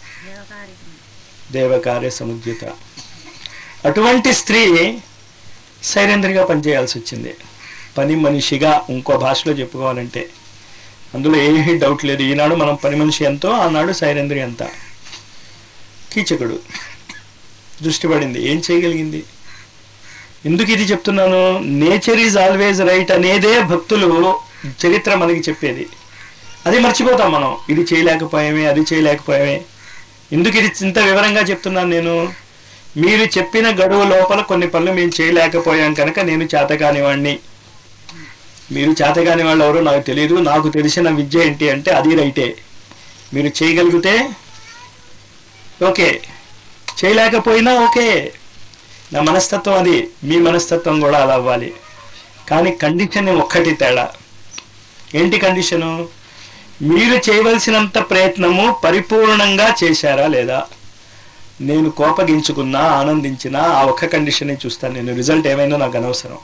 దేవకార్య సముద్యుత అటువంటి స్త్రీ సైరేంద్రిగా పనిచేయాల్సి వచ్చింది పని మనిషిగా ఇంకో భాషలో చెప్పుకోవాలంటే అందులో ఏమీ డౌట్ లేదు ఈనాడు మనం పని మనిషి ఎంతో ఆనాడు సైరేంద్రి ఎంత కీచకుడు దృష్టి పడింది ఏం చేయగలిగింది ఎందుకు ఇది చెప్తున్నాను నేచర్ ఈజ్ ఆల్వేజ్ రైట్ అనేదే భక్తులు చరిత్ర మనకి చెప్పేది అది మర్చిపోతాం మనం ఇది చేయలేకపోయామే అది చేయలేకపోయామే ఎందుకు ఇది ఇంత వివరంగా చెప్తున్నాను నేను మీరు చెప్పిన గడువు లోపల కొన్ని పనులు మేము చేయలేకపోయాం కనుక నేను చేతకాని వాడిని మీరు చేతకాని వాళ్ళు ఎవరో నాకు తెలియదు నాకు తెలిసిన విద్య ఏంటి అంటే అది రైటే మీరు చేయగలిగితే ఓకే చేయలేకపోయినా ఓకే నా మనస్తత్వం అది మీ మనస్తత్వం కూడా అలా అవ్వాలి కానీ కండిషన్ ఒక్కటి తేడా ఏంటి కండిషను మీరు చేయవలసినంత ప్రయత్నము పరిపూర్ణంగా చేశారా లేదా నేను కోపగించుకున్నా ఆనందించినా ఆ ఒక్క కండిషన్ చూస్తాను నేను రిజల్ట్ ఏమైనా నాకు అనవసరం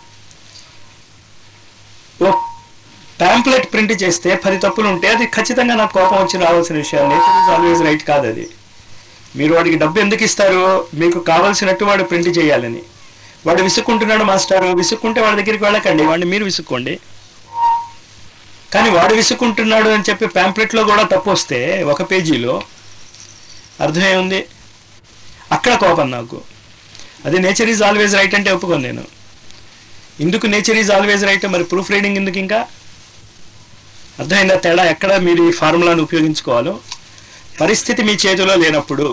ఓ ప్యాంప్లెట్ ప్రింట్ చేస్తే పది తప్పులు ఉంటే అది ఖచ్చితంగా నాకు కోపం వచ్చి రావాల్సిన విషయం నేచర్ ఇస్ ఆల్వేస్ రైట్ కాదు అది మీరు వాడికి డబ్బు ఎందుకు ఇస్తారు మీకు కావాల్సినట్టు వాడు ప్రింట్ చేయాలని వాడు విసుక్కుంటున్నాడు మాస్టారు విసుక్కుంటే వాడి దగ్గరికి వెళ్ళకండి వాడిని మీరు విసుక్కోండి కానీ వాడు విసుక్కుంటున్నాడు అని చెప్పి ప్యాంప్లెట్లో కూడా తప్పు వస్తే ఒక పేజీలో అర్థమేముంది అక్కడ కోపం నాకు అది నేచర్ ఈజ్ ఆల్వేజ్ రైట్ అంటే ఒప్పుకోను నేను ఎందుకు నేచర్ ఈజ్ ఆల్వేజ్ రైట్ మరి ప్రూఫ్ రీడింగ్ ఎందుకు ఇంకా అర్థమైందా తేడా ఎక్కడ మీరు ఈ ఫార్ములాను ఉపయోగించుకోవాలో పరిస్థితి మీ చేతిలో లేనప్పుడు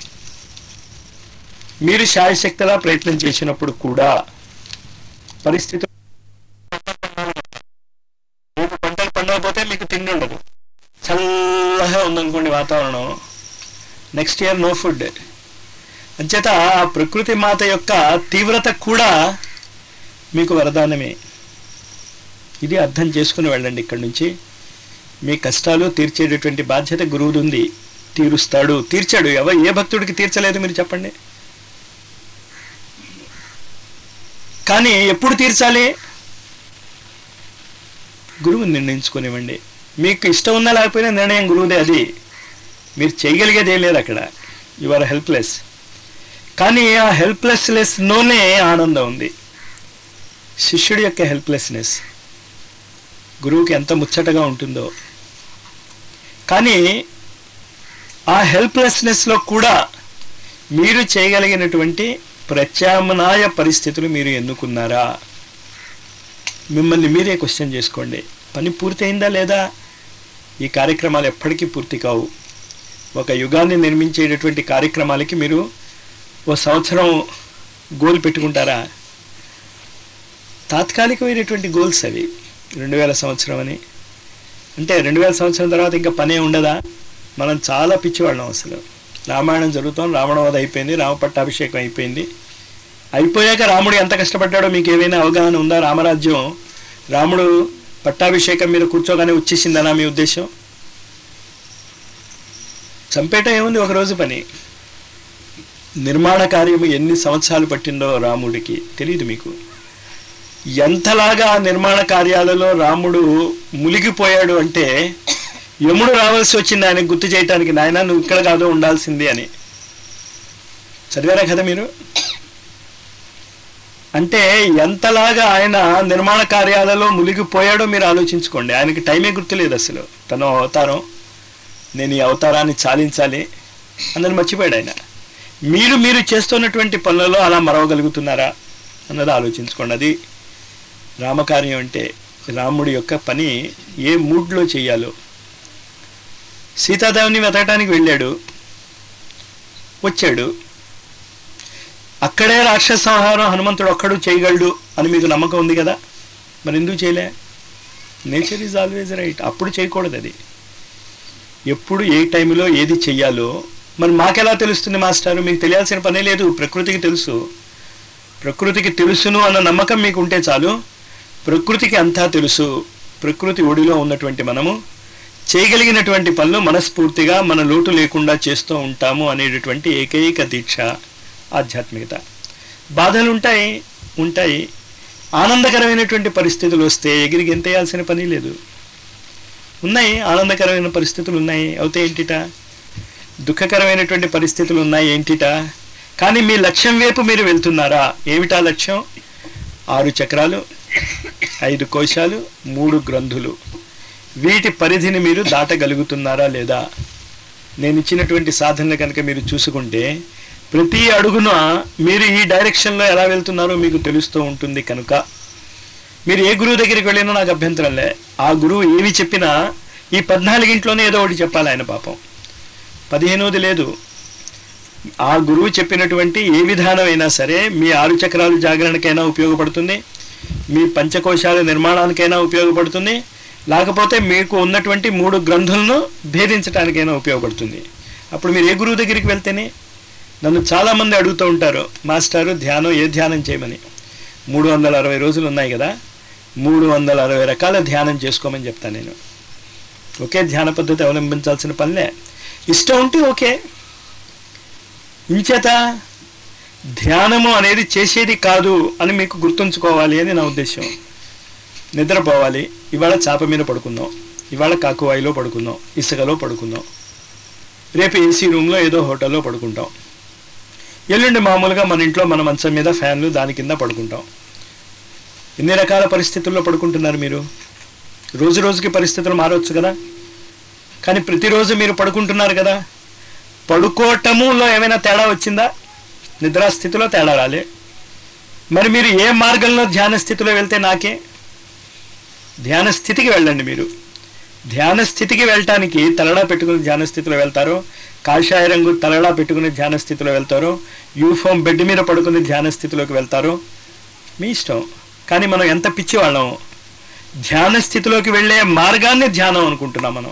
మీరు శాయశక్తిలా ప్రయత్నం చేసినప్పుడు కూడా పరిస్థితి మీకు పంటలు పండకపోతే మీకు తిండి ఉండదు చల్లగా ఉందనుకోండి వాతావరణం నెక్స్ట్ ఇయర్ నో ఫుడ్ అంచేత ఆ ప్రకృతి మాత యొక్క తీవ్రత కూడా మీకు వరదానమే ఇది అర్థం చేసుకుని వెళ్ళండి ఇక్కడి నుంచి మీ కష్టాలు తీర్చేటటువంటి బాధ్యత గురువుది ఉంది తీరుస్తాడు తీర్చాడు ఎవ ఏ భక్తుడికి తీర్చలేదు మీరు చెప్పండి కానీ ఎప్పుడు తీర్చాలి గురువు నిర్ణయించుకునివ్వండి మీకు ఇష్టం ఉన్నా లేకపోయినా నిర్ణయం గురువుదే అది మీరు చేయగలిగేది ఏం లేదు అక్కడ యు ఆర్ హెల్ప్లెస్ కానీ ఆ హెల్ప్లెస్నెస్లోనే ఆనందం ఉంది శిష్యుడి యొక్క హెల్ప్లెస్నెస్ గురువుకి ఎంత ముచ్చటగా ఉంటుందో కానీ ఆ హెల్ప్లెస్నెస్లో కూడా మీరు చేయగలిగినటువంటి ప్రత్యామ్నాయ పరిస్థితులు మీరు ఎన్నుకున్నారా మిమ్మల్ని మీరే క్వశ్చన్ చేసుకోండి పని పూర్తయిందా లేదా ఈ కార్యక్రమాలు ఎప్పటికీ పూర్తి కావు ఒక యుగాన్ని నిర్మించేటటువంటి కార్యక్రమాలకి మీరు ఓ సంవత్సరం గోల్ పెట్టుకుంటారా తాత్కాలికమైనటువంటి గోల్స్ అవి రెండు వేల సంవత్సరం అని అంటే రెండు వేల సంవత్సరం తర్వాత ఇంకా పనే ఉండదా మనం చాలా పిచ్చివాళ్ళం అసలు రామాయణం జరుగుతాం రావణవధ అయిపోయింది రామ పట్టాభిషేకం అయిపోయింది అయిపోయాక రాముడు ఎంత కష్టపడ్డాడో మీకు ఏమైనా అవగాహన ఉందా రామరాజ్యం రాముడు పట్టాభిషేకం మీద కూర్చోగానే వచ్చేసిందనా మీ ఉద్దేశం చంపేట ఏముంది ఒక రోజు పని నిర్మాణ కార్యము ఎన్ని సంవత్సరాలు పట్టిందో రాముడికి తెలియదు మీకు ఎంతలాగా ఆ నిర్మాణ కార్యాలలో రాముడు మునిగిపోయాడు అంటే యముడు రావాల్సి వచ్చింది ఆయన గుర్తు చేయటానికి నాయన నువ్వు ఇక్కడ కాదు ఉండాల్సింది అని చదివారా కదా మీరు అంటే ఎంతలాగా ఆయన నిర్మాణ కార్యాలలో మునిగిపోయాడో మీరు ఆలోచించుకోండి ఆయనకి టైమే గుర్తులేదు అసలు తన అవతారం నేను ఈ అవతారాన్ని చాలించాలి అన్నది మర్చిపోయాడు ఆయన మీరు మీరు చేస్తున్నటువంటి పనులలో అలా మరవగలుగుతున్నారా అన్నది ఆలోచించుకోండి అది రామకార్యం అంటే రాముడి యొక్క పని ఏ మూడ్లో చేయాలో సీతాదేవిని వెతకటానికి వెళ్ళాడు వచ్చాడు అక్కడే రాక్షస సంహారం హనుమంతుడు ఒక్కడు చేయగలడు అని మీకు నమ్మకం ఉంది కదా మరి ఎందుకు చేయలే నేచర్ ఈజ్ ఆల్వేజ్ రైట్ అప్పుడు చేయకూడదు అది ఎప్పుడు ఏ టైంలో ఏది చెయ్యాలో మరి మాకెలా తెలుస్తుంది మాస్టారు మీకు తెలియాల్సిన పనే లేదు ప్రకృతికి తెలుసు ప్రకృతికి తెలుసును అన్న నమ్మకం మీకు ఉంటే చాలు ప్రకృతికి అంతా తెలుసు ప్రకృతి ఒడిలో ఉన్నటువంటి మనము చేయగలిగినటువంటి పనులు మనస్ఫూర్తిగా మన లోటు లేకుండా చేస్తూ ఉంటాము అనేటటువంటి ఏకైక దీక్ష ఆధ్యాత్మికత బాధలు ఉంటాయి ఉంటాయి ఆనందకరమైనటువంటి పరిస్థితులు వస్తే ఎగిరి గెంతేయాల్సిన పని లేదు ఉన్నాయి ఆనందకరమైన పరిస్థితులు ఉన్నాయి అవుతే ఏంటిట దుఃఖకరమైనటువంటి పరిస్థితులు ఉన్నాయి ఏంటిట కానీ మీ లక్ష్యం వైపు మీరు వెళ్తున్నారా ఏమిటా లక్ష్యం ఆరు చక్రాలు ఐదు కోశాలు మూడు గ్రంథులు వీటి పరిధిని మీరు దాటగలుగుతున్నారా లేదా నేను ఇచ్చినటువంటి సాధనలు కనుక మీరు చూసుకుంటే ప్రతి అడుగున మీరు ఈ డైరెక్షన్లో ఎలా వెళ్తున్నారో మీకు తెలుస్తూ ఉంటుంది కనుక మీరు ఏ గురువు దగ్గరికి వెళ్ళినా నాకు అభ్యంతరంలే ఆ గురువు ఏమి చెప్పినా ఈ పద్నాలుగింట్లోనే ఏదో ఒకటి చెప్పాలి ఆయన పాపం పదిహేనోది లేదు ఆ గురువు చెప్పినటువంటి ఏ విధానమైనా సరే మీ ఆరు చక్రాలు జాగరణకైనా ఉపయోగపడుతుంది మీ పంచకోశాల నిర్మాణానికైనా ఉపయోగపడుతుంది లేకపోతే మీకు ఉన్నటువంటి మూడు గ్రంథులను భేదించడానికైనా ఉపయోగపడుతుంది అప్పుడు మీరు ఏ గురువు దగ్గరికి వెళ్తేనే నన్ను చాలామంది అడుగుతూ ఉంటారు మాస్టారు ధ్యానం ఏ ధ్యానం చేయమని మూడు వందల అరవై రోజులు ఉన్నాయి కదా మూడు వందల అరవై రకాల ధ్యానం చేసుకోమని చెప్తాను నేను ఒకే ధ్యాన పద్ధతి అవలంబించాల్సిన పనిలే ఇష్టం ఉంటే ఓకే ఇంచేత ధ్యానము అనేది చేసేది కాదు అని మీకు గుర్తుంచుకోవాలి అని నా ఉద్దేశం నిద్రపోవాలి ఇవాళ చాప మీద పడుకుందాం ఇవాళ కాకువాయిలో పడుకుందాం ఇసుకలో పడుకుందాం రేపు ఏసీ రూమ్లో ఏదో హోటల్లో పడుకుంటాం ఎల్లుండి మామూలుగా మన ఇంట్లో మన మంచం మీద ఫ్యాన్లు దాని కింద పడుకుంటాం ఎన్ని రకాల పరిస్థితుల్లో పడుకుంటున్నారు మీరు రోజు రోజుకి పరిస్థితులు మారవచ్చు కదా కానీ ప్రతిరోజు మీరు పడుకుంటున్నారు కదా పడుకోవటములో ఏమైనా తేడా వచ్చిందా నిద్రాస్థితిలో తేడా రాలే మరి మీరు ఏ మార్గంలో ధ్యాన స్థితిలో వెళ్తే నాకే ధ్యాన స్థితికి వెళ్ళండి మీరు ధ్యాన స్థితికి వెళ్ళటానికి తలడా పెట్టుకుని ధ్యాన స్థితిలో వెళ్తారో కాషాయ రంగు తలడా పెట్టుకుని ధ్యాన స్థితిలో వెళ్తారో యూఫామ్ బెడ్ మీద పడుకుని ధ్యాన స్థితిలోకి వెళ్తారో మీ ఇష్టం కానీ మనం ఎంత పిచ్చివాళ్ళం ధ్యాన స్థితిలోకి వెళ్ళే మార్గాన్ని ధ్యానం అనుకుంటున్నాం మనం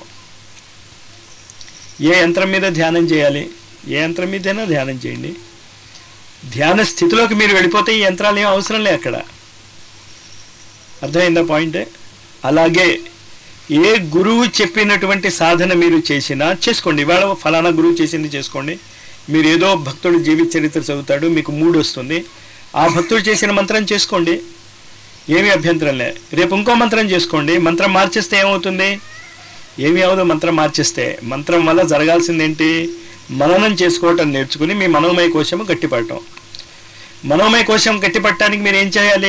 ఏ యంత్రం మీద ధ్యానం చేయాలి ఏ యంత్రం మీదైనా ధ్యానం చేయండి ధ్యాన స్థితిలోకి మీరు వెళ్ళిపోతే ఈ యంత్రాలు ఏం అవసరం లే అక్కడ అర్థమైందా పాయింట్ అలాగే ఏ గురువు చెప్పినటువంటి సాధన మీరు చేసినా చేసుకోండి ఇవాళ ఫలానా గురువు చేసింది చేసుకోండి మీరు ఏదో భక్తుడు జీవిత చరిత్ర చదువుతాడు మీకు మూడు వస్తుంది ఆ భక్తుడు చేసిన మంత్రం చేసుకోండి ఏమీ అభ్యంతరం లే రేపు ఇంకో మంత్రం చేసుకోండి మంత్రం మార్చేస్తే ఏమవుతుంది ఏమి అవదు మంత్రం మార్చేస్తే మంత్రం వల్ల జరగాల్సింది ఏంటి మననం చేసుకోవటం నేర్చుకుని మీ మనోమయ కోశము గట్టిపడటం మనోమయ కోశం గట్టిపట్టడానికి మీరు ఏం చేయాలి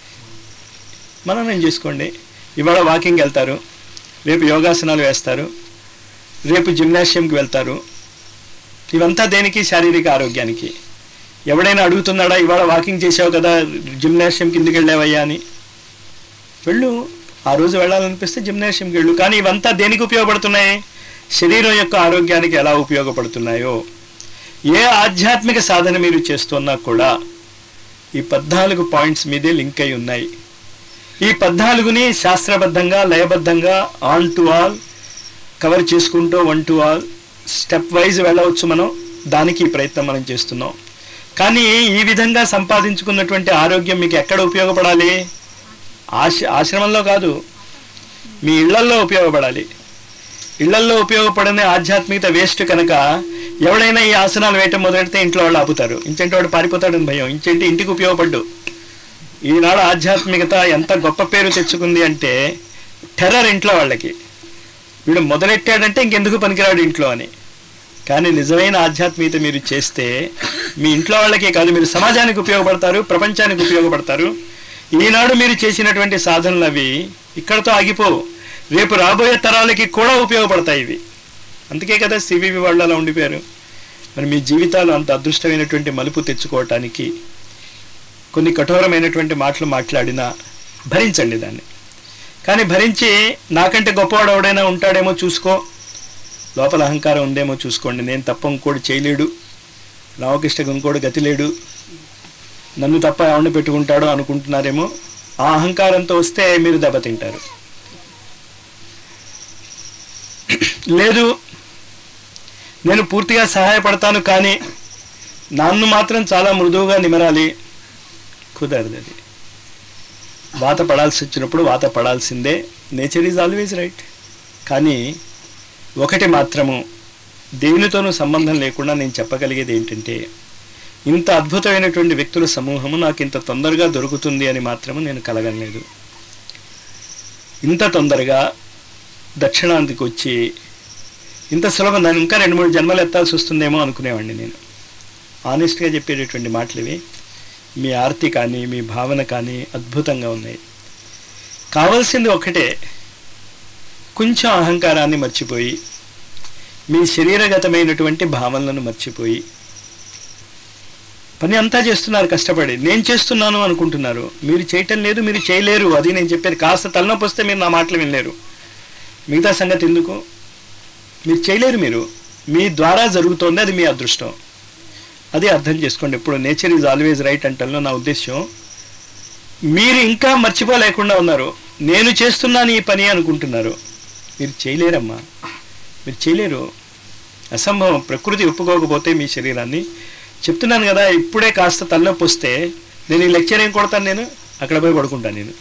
మననం చేసుకోండి ఇవాళ వాకింగ్ వెళ్తారు రేపు యోగాసనాలు వేస్తారు రేపు జిమ్నాషియంకి వెళ్తారు ఇవంతా దేనికి శారీరక ఆరోగ్యానికి ఎవడైనా అడుగుతున్నాడా ఇవాళ వాకింగ్ చేసావు కదా జిమ్నాషియం కిందికి వెళ్ళావయ్యా అని వెళ్ళు ఆ రోజు వెళ్ళాలనిపిస్తే జిమ్నాషియంకి వెళ్ళు కానీ ఇవంతా దేనికి ఉపయోగపడుతున్నాయి శరీరం యొక్క ఆరోగ్యానికి ఎలా ఉపయోగపడుతున్నాయో ఏ ఆధ్యాత్మిక సాధన మీరు చేస్తున్నా కూడా ఈ పద్నాలుగు పాయింట్స్ మీదే లింక్ అయి ఉన్నాయి ఈ పద్నాలుగుని శాస్త్రబద్ధంగా లయబద్ధంగా ఆన్ టు ఆల్ కవర్ చేసుకుంటూ one to all step wise వెళ్ళవచ్చు మనం దానికి ఈ ప్రయత్నం మనం చేస్తున్నాం కానీ ఈ విధంగా సంపాదించుకున్నటువంటి ఆరోగ్యం మీకు ఎక్కడ ఉపయోగపడాలి ఆశ ఆశ్రమంలో కాదు మీ ఇళ్లల్లో ఉపయోగపడాలి ఇళ్లల్లో ఉపయోగపడని ఆధ్యాత్మికత వేస్ట్ కనుక ఎవడైనా ఈ ఆసనాలు వేయటం మొదలెడితే ఇంట్లో వాళ్ళు ఆపుతారు ఇంచంటి వాడు పారిపోతాడని భయం ఇంచంటి ఇంటికి ఉపయోగపడ్డు ఈనాడు ఆధ్యాత్మికత ఎంత గొప్ప పేరు తెచ్చుకుంది అంటే టెర్రర్ ఇంట్లో వాళ్ళకి వీడు మొదలెట్టాడంటే ఇంకెందుకు పనికిరాడు ఇంట్లో అని కానీ నిజమైన ఆధ్యాత్మికత మీరు చేస్తే మీ ఇంట్లో వాళ్ళకే కాదు మీరు సమాజానికి ఉపయోగపడతారు ప్రపంచానికి ఉపయోగపడతారు ఈనాడు మీరు చేసినటువంటి సాధనలు అవి ఇక్కడతో ఆగిపోవు రేపు రాబోయే తరాలకి కూడా ఉపయోగపడతాయి ఇవి అందుకే కదా సివివి వాళ్ళు అలా ఉండిపోయారు మరి మీ జీవితాలు అంత అదృష్టమైనటువంటి మలుపు తెచ్చుకోవటానికి కొన్ని కఠోరమైనటువంటి మాటలు మాట్లాడినా భరించండి దాన్ని కానీ భరించి నాకంటే గొప్పవాడు ఎవడైనా ఉంటాడేమో చూసుకో లోపల అహంకారం ఉందేమో చూసుకోండి నేను తప్ప ఇంకోటి చేయలేడు రామకృష్ణకి ఇంకోటి గతి లేడు నన్ను తప్ప ఎవరిని పెట్టుకుంటాడో అనుకుంటున్నారేమో ఆ అహంకారంతో వస్తే మీరు దెబ్బతింటారు లేదు నేను పూర్తిగా సహాయపడతాను కానీ నన్ను మాత్రం చాలా మృదువుగా నిమరాలి కుదరదు అది వాత పడాల్సి వచ్చినప్పుడు వాత పడాల్సిందే నేచర్ ఈజ్ ఆల్వేజ్ రైట్ కానీ ఒకటి మాత్రము దేనితోనూ సంబంధం లేకుండా నేను చెప్పగలిగేది ఏంటంటే ఇంత అద్భుతమైనటువంటి వ్యక్తుల సమూహము నాకు ఇంత తొందరగా దొరుకుతుంది అని మాత్రము నేను కలగలేదు ఇంత తొందరగా దక్షిణాంతికి వచ్చి ఇంత సులభం దాన్ని ఇంకా రెండు మూడు జన్మలు ఎత్తాల్సి వస్తుందేమో అనుకునేవాడిని నేను ఆనెస్ట్గా చెప్పేటటువంటి మాటలు ఇవి మీ ఆర్తి కానీ మీ భావన కానీ అద్భుతంగా ఉన్నాయి కావాల్సింది ఒకటే కొంచెం అహంకారాన్ని మర్చిపోయి మీ శరీరగతమైనటువంటి భావనలను మర్చిపోయి పని అంతా చేస్తున్నారు కష్టపడి నేను చేస్తున్నాను అనుకుంటున్నారు మీరు చేయటం లేదు మీరు చేయలేరు అది నేను చెప్పేది కాస్త తలనొప్పి వస్తే మీరు నా మాటలు వినలేరు మిగతా సంగతి ఎందుకు మీరు చేయలేరు మీరు మీ ద్వారా జరుగుతోంది అది మీ అదృష్టం అది అర్థం చేసుకోండి ఇప్పుడు నేచర్ ఈజ్ ఆల్వేజ్ రైట్ అంటల్లో నా ఉద్దేశం మీరు ఇంకా మర్చిపోలేకుండా ఉన్నారు నేను చేస్తున్నాను ఈ పని అనుకుంటున్నారు మీరు చేయలేరమ్మా మీరు చేయలేరు అసంభవం ప్రకృతి ఒప్పుకోకపోతే మీ శరీరాన్ని చెప్తున్నాను కదా ఇప్పుడే కాస్త తలనొప్పి వస్తే నేను ఈ లెక్చర్ ఏం కొడతాను నేను అక్కడ పోయి పడుకుంటాను నేను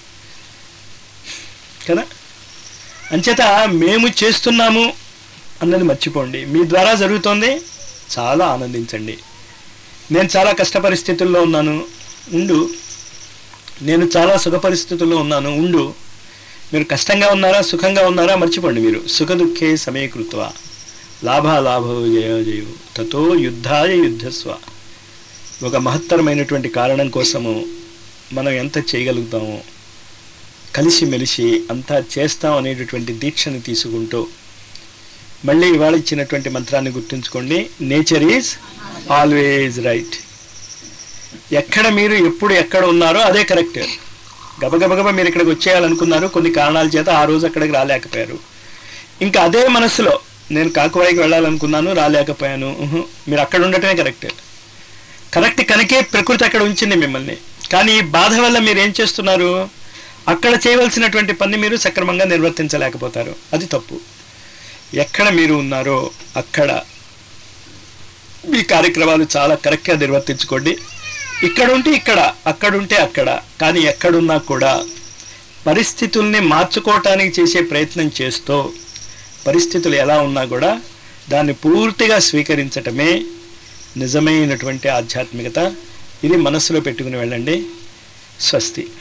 కదా అంచేత మేము చేస్తున్నాము అన్నది మర్చిపోండి మీ ద్వారా జరుగుతోంది చాలా ఆనందించండి నేను చాలా కష్ట పరిస్థితుల్లో ఉన్నాను ఉండు నేను చాలా సుఖ పరిస్థితుల్లో ఉన్నాను ఉండు మీరు కష్టంగా ఉన్నారా సుఖంగా ఉన్నారా మర్చిపోండి మీరు సుఖ దుఃఖే సమీకృత్వ లాభాలాభో జయో జయో తతో యుద్ధాయ యుద్ధస్వ ఒక మహత్తరమైనటువంటి కారణం కోసము మనం ఎంత చేయగలుగుతామో కలిసిమెలిసి అంతా చేస్తాం అనేటటువంటి దీక్షని తీసుకుంటూ మళ్ళీ ఇవాళ ఇచ్చినటువంటి మంత్రాన్ని గుర్తుంచుకోండి నేచర్ ఈజ్ ఆల్వేజ్ రైట్ ఎక్కడ మీరు ఎప్పుడు ఎక్కడ ఉన్నారో అదే కరెక్ట్ గబగబగబ మీరు ఇక్కడికి వచ్చేయాలనుకున్నారు కొన్ని కారణాల చేత ఆ రోజు అక్కడికి రాలేకపోయారు ఇంకా అదే మనసులో నేను కాకువాయికి వెళ్ళాలనుకున్నాను రాలేకపోయాను ఉహు, మీరు అక్కడ ఉండటమే కరెక్ట్ కరెక్ట్ కనుకే ప్రకృతి అక్కడ ఉంచింది మిమ్మల్ని కానీ ఈ బాధ వల్ల మీరు ఏం చేస్తున్నారు అక్కడ చేయవలసినటువంటి పని మీరు సక్రమంగా నిర్వర్తించలేకపోతారు అది తప్పు ఎక్కడ మీరు ఉన్నారో అక్కడ మీ కార్యక్రమాలు చాలా కరెక్ట్గా నిర్వర్తించుకోండి ఇక్కడ ఉంటే ఇక్కడ అక్కడ ఉంటే అక్కడ కానీ ఎక్కడున్నా కూడా పరిస్థితుల్ని మార్చుకోవటానికి చేసే ప్రయత్నం చేస్తూ పరిస్థితులు ఎలా ఉన్నా కూడా దాన్ని పూర్తిగా స్వీకరించటమే నిజమైనటువంటి ఆధ్యాత్మికత ఇది మనస్సులో పెట్టుకుని వెళ్ళండి స్వస్తి